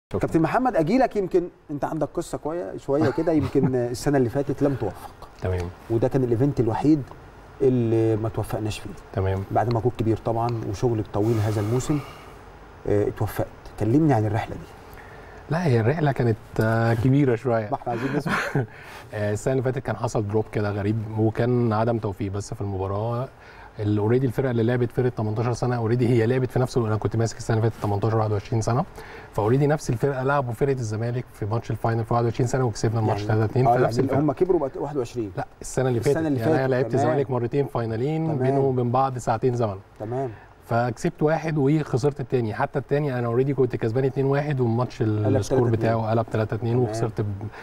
شكراً. كابتن محمد اجي لك يمكن انت عندك قصه كويس شويه كده يمكن السنه اللي فاتت لم توفق تمام وده كان الايفنت الوحيد اللي ما توفقناش فيه تمام بعد ما كنت كبير طبعا وشغلك طويل هذا الموسم اه اتوفقت كلمني عن الرحله دي لا هي الرحله كانت آه، كبيره شويه ما احنا عايزين نسمع آه، السنه اللي فاتت كان حصل دروب كده غريب وكان عدم توفيق بس في المباراه اوريدي الفرقه اللي لعبت فرقه 18 سنه اوريدي هي لعبت في نفس انا كنت ماسك السنه اللي فاتت 18 21 سنه فاوريدي نفس الفرقه لعبوا فرقه الزمالك في ماتش الفينال في 21 سنه وكسبنا الماتش 3 2 اه في نفس يعني الفرقه هم كبروا بقى 21 لا السنه اللي السنة فاتت اللي يعني انا فاتت، لعبت تمام. الزمالك مرتين فاينالين تمام. بينه وبين بعض ساعتين زمن تمام فكسبت واحد وخسرت التاني حتى التاني انا اوريدي كنت كسبان 2 1 والماتش السكور 3-2. بتاعه قلب 3 2 تمام. وخسرت ب-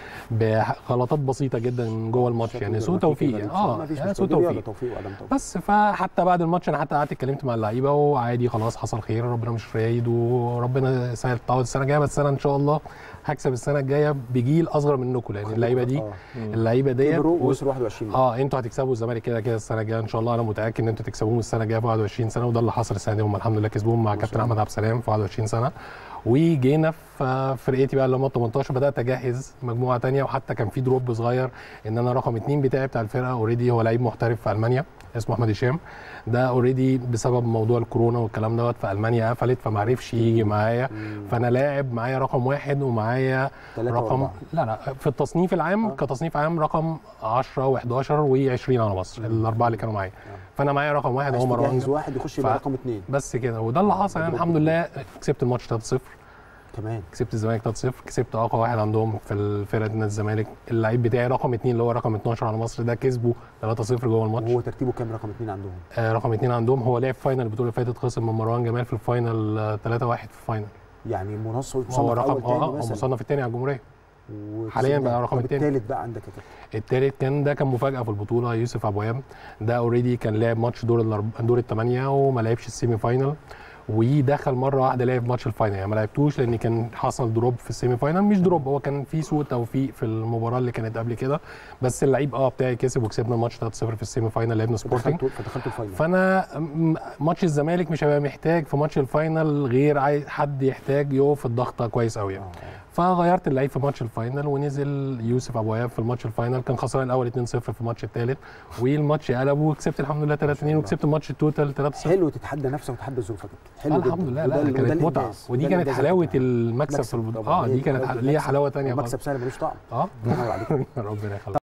بغلطات بسيطه جدا جوه الماتش يعني سوء توفيق يعني اه ما فيش يعني مشكله سوء دي رياضة، توفيق توفيق وعدم توفيق بس فحتى بعد الماتش انا حتى قعدت اتكلمت مع اللعيبه وعادي خلاص حصل خير ربنا مش رايد وربنا يسهل التعوض السنه الجايه بس انا ان شاء الله هكسب السنه الجايه بجيل اصغر منكم لان اللعيبه دي آه. اللعيبه ديت كبروا ووصلوا 21 اه انتوا هتكسبوا الزمالك كده كده السنه الجايه ان شاء الله انا متاكد ان انتوا تكسبوهم السنه الجايه في 21 سنه وده اللي حصل السنه دي هم الحمد لله كسبوهم مع ما شاء كابتن الله. احمد عبد السلام في 21 سنه وجينا في فرقتي بقى اللي هم 18 بدات اجهز مجموعه تانية وحتى كان في دروب صغير ان انا رقم اتنين بتاعي بتاع الفرقه اوريدي هو لعيب محترف في المانيا اسمه احمد هشام ده اوريدي بسبب موضوع الكورونا والكلام دوت في المانيا قفلت فما عرفش يجي معايا فانا لاعب معايا رقم واحد ومعايا ثلاثة رقم وأربعة. لا لا في التصنيف العام آه. كتصنيف عام رقم 10 و11 و20 على مصر الاربعه اللي كانوا معايا فانا معايا رقم واحد عايز هو مروان تجهز جاب. واحد يخش يبقى ف- رقم اثنين بس كده وده اللي حصل يعني الحمد لله كسبت الماتش 3-0 كمان كسبت الزمالك 3-0 كسبت اقوى واحد عندهم في الفرقه نادي الزمالك اللعيب بتاعي رقم اثنين اللي هو رقم 12 على مصر ده كسبه 3-0 جوه الماتش وهو ترتيبه كام رقم اثنين عندهم آه رقم اثنين عندهم هو لعب فاينل البطوله اللي فاتت خسر من مروان جمال في الفاينل آه 3-1 في الفاينل يعني منصف هو مصنف رقم اول اه تاني هو مثلا مصنف الثاني على الجمهوريه وكسبنا. حاليا بقى رقم طب التاني. التالت بقى عندك يا كابتن التالت كان ده كان مفاجاه في البطوله يوسف ابو ايام ده اوريدي كان لعب ماتش دور الأرب- دور الثمانيه وما لعبش السيمي فاينل ودخل مره واحده لعب ماتش الفاينل يعني ما لعبتوش لان كان حصل دروب في السيمي فاينل مش دروب هو كان في سوء توفيق في المباراه اللي كانت قبل كده بس اللعيب اه بتاعي كسب وكسبنا الماتش 3-0 في السيمي فاينل لعبنا سبورتنج فدخلتوا فدخلتوا الفاينل فانا م- ماتش الزمالك مش هيبقى محتاج في ماتش الفاينل غير عايز حد يحتاج يقف الضغطه كويس قوي يعني. فغيرت اللعيب في ماتش الفاينل ونزل يوسف ابو اياب في الماتش الفاينل كان خسران الاول 2-0 في الماتش الثالث والماتش قلب وكسبت الحمد لله 3-2 وكسبت الماتش التوتال 3-0 حلو تتحدى نفسك وتتحدى ظروفك آه حلو جدا الحمد لله وده لا ال- وده كانت متعه الإنجاز. ودي وده كانت الإنجاز حلاوه بتاعك. المكسب في مكسب البطوله طبعاً. اه دي كانت مكسب ليها حلاوه ثانيه مكسب سهل ملوش طعم اه الله ينور عليك ربنا يخليك